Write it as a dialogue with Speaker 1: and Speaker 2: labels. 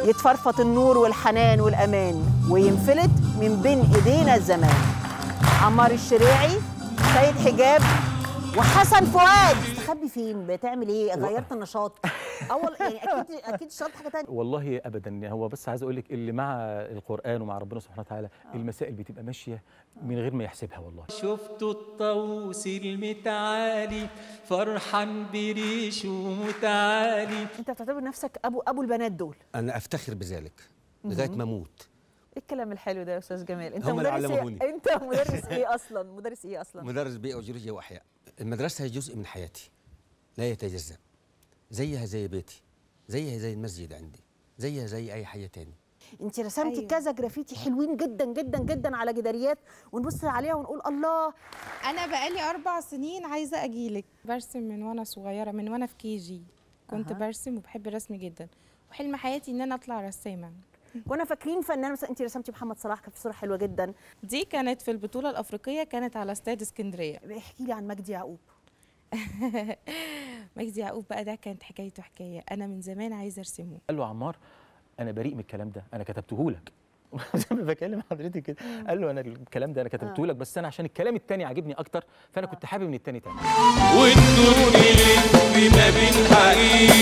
Speaker 1: يتفرفط النور والحنان والامان وينفلت من بين ايدينا الزمان عمار الشريعي سيد حجاب وحسن فؤاد تستخبي فين بتعمل ايه غيرت النشاط اول يعني اكيد اكيد شرط حاجه تانية
Speaker 2: والله ابدا هو بس عايز اقول لك اللي مع القران ومع ربنا سبحانه وتعالى المسائل بتبقى ماشيه من غير ما يحسبها والله
Speaker 3: شفت الطوس المتعالي فرحان بريشه متعالي
Speaker 1: انت بتعتبر نفسك ابو ابو البنات دول
Speaker 4: انا افتخر بذلك لغايه ما اموت
Speaker 1: ايه الكلام الحلو ده يا استاذ جمال انت
Speaker 4: هم اللي
Speaker 1: مدرس
Speaker 4: علموهوني.
Speaker 1: ايه انت مدرس ايه اصلا مدرس ايه اصلا
Speaker 4: مدرس بيئه وجيولوجيا واحياء المدرسه هي جزء من حياتي لا يتجزا زيها زي بيتي زيها زي المسجد عندي زيها زي اي حاجه تاني
Speaker 1: انت رسمتي
Speaker 5: أيوة.
Speaker 1: كذا جرافيتي حلوين جدا جدا جدا على جداريات ونبص عليها ونقول الله
Speaker 5: انا بقالي اربع سنين عايزه اجيلك برسم من وانا صغيره من وانا في كي جي كنت
Speaker 1: أها.
Speaker 5: برسم وبحب الرسم جدا وحلم حياتي ان انا اطلع رسامه
Speaker 1: كنا فاكرين فنان مثلا انت رسمتي محمد صلاح كانت في صوره حلوه جدا
Speaker 5: دي كانت في البطوله الافريقيه كانت على استاد اسكندريه
Speaker 1: احكي لي عن مجدي يعقوب
Speaker 5: مجدي يعقوب بقى ده كانت حكايته حكايه انا من زمان عايزه ارسمه
Speaker 2: قال له عمار انا بريء من الكلام ده انا كتبته لك زي ما بكلم حضرتك كده قال له انا الكلام ده انا كتبته لك بس انا عشان الكلام التاني عاجبني اكتر فانا كنت حابب ان التاني تاني
Speaker 3: والنور يلف ما بين حقيقي